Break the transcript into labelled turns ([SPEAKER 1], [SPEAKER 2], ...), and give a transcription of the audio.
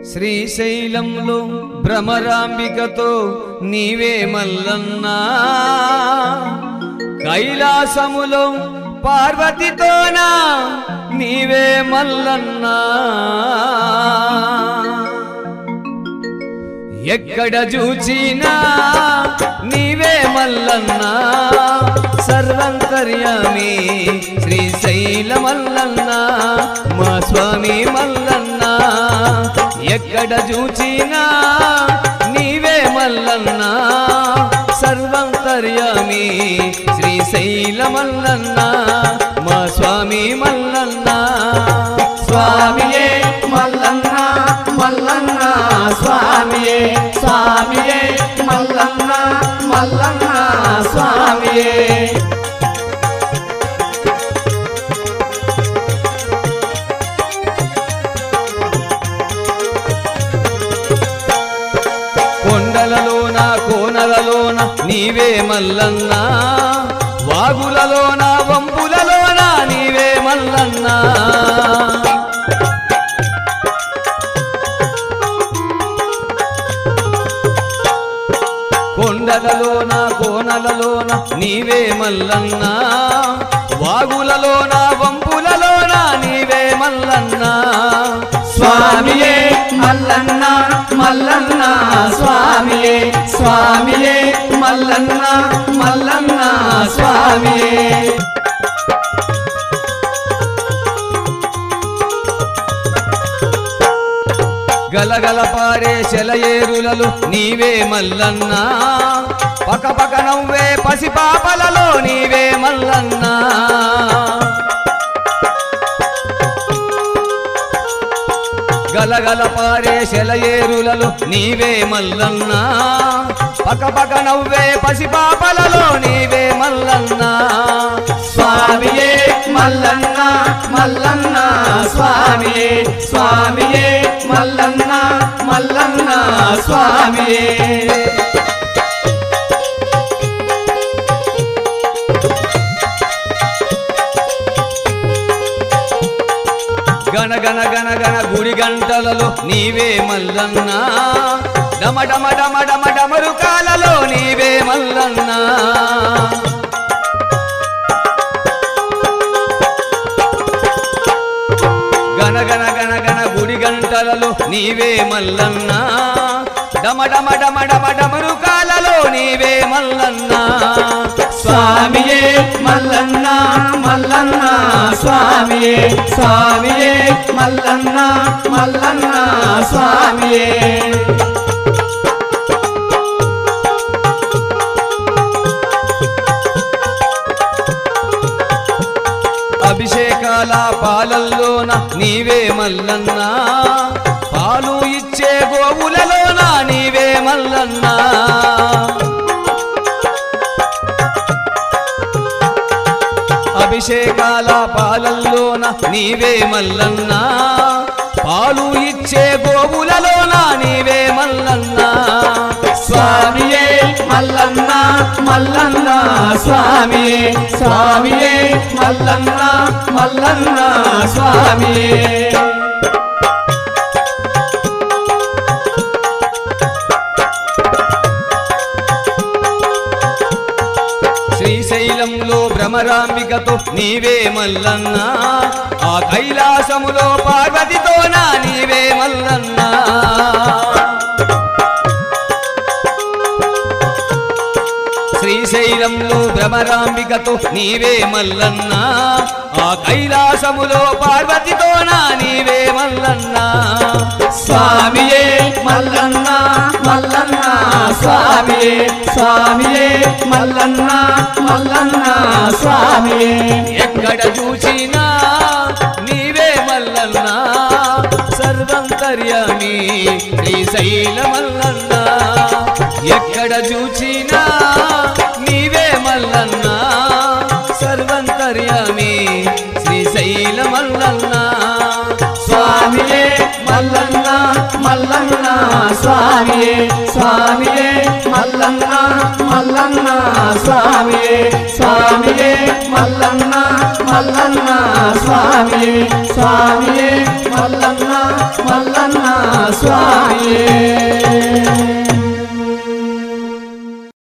[SPEAKER 1] శ్రీశైలంలో భ్రమరాంబికతో నీవే మల్లన్నా కైలాసములో పార్వతితోనా నీవే మల్లన్నా ఎక్కడ చూచినా నీవే మల్లన్నా సర్వంతర్యామి శ్రీశైల మల్లన్నా మా స్వామి మల్లన్నా ఎక్కడ చూచినా నీవే మల్లన్నా సర్వంతర్యామి శ్రీశైల మల్లన్నా మా స్వామి మల్లన్నా
[SPEAKER 2] స్వామియే మల్లన్న మల్లన్న స్వామియే స్వామియే మల్లన్న మల్లన్న స్వామియే
[SPEAKER 1] కొండలలోన కోనలలోన నీవే మల్లన్నా వాగులలోన వంపులలోన నీవే మల్లన్నా కొండలలోన కోనలలోన నీవే మల్లన్నా వాగులలోన వంపులలోన నీవే మల్లన్నా
[SPEAKER 2] స్వామియే మల్లన్న మల్లన్న స్వామియే స్వామియే మల్లన్న మల్లన్న స్వామియే
[SPEAKER 1] గలగల పారే సెలయేరులలో నీవే మల్లన్నా పక పక నవ్వే పసిపాపలలో నీవే మల్లన్నా గలగల పారే సెలయేరులలో నీవే మల్లన్నా పక పక నవ్వే పసిపాపలలో నీవే మల్లన్నా
[SPEAKER 2] స్వామియే మల్లన్న మల్లన్న స్వామియే స్వామియే మల్లన్న మల్లన్న స్వామియే
[SPEAKER 1] గణ గణ గణ గణ గుడి గంటలలో నీవే మల్లన్నా డమ డమ డమ డమ డమరు కాలలో నీవే మల్లన్నా గణ గణ గణ గణ గుడి గంటలలో నీవే మల్లన్నా డమ డమ డమ డమ డమరు కాలలో నీవే మల్లన్నా
[SPEAKER 2] స్వామియే మల్లన్న మల్లన్న స్వామియే స్వామియే మల్లన్న మల్లన్న స్వామియే
[SPEAKER 1] అభిషేకాల పాలల్లోన నీవే మల్లన్నా పాలు ఇచ్చే గోవులలోన నీవే మల్లన్నా అభిషేకాల పాలల్లోన నీవే మల్లన్నా పాలు ఇచ్చే గోవులలోన నీవే మల్లన్నా
[SPEAKER 2] స్వామియే మల్లన్న మల్లన్న స్వామియే స్వామియే మల్లన్న మల్లన్న స్వామియే
[SPEAKER 1] శ్రీశైలంలో భ్రమరాంబికతో నీవే మల్లన్నా ఆ కైలాసములో పార్వతితోనా నీవే మల్లన్నా శ్రీశైలంలో భ్రమరాంబికతో నీవే మల్లన్నా ఆ కైలాసములో పార్వతితోనా నీవే మల్లన్నా
[SPEAKER 2] స్వామియే మల్లన్న మల్లన్న స్వామియే స్వామియే మల్లన్న మల్లన్న స్వామియే
[SPEAKER 1] ఎక్కడ చూసినా నీవే మల్లన్నా సర్వంతర్యామి శ్రీశైల మల్లన్నా ఎక్కడ చూచినా నీవే మల్లన్నా సర్వంతర్యామి శ్రీశైల మల్లన్నా
[SPEAKER 2] స్వామియే మల్లన్న మల్లన్న స్వామియే స్వామియే మల్లన్న మల్లన్న స్వామియే స్వామియే మల్లన్న మల్లన్న స్వామియే స్వామియే మల్లన్న మల్లన్న స్వామియే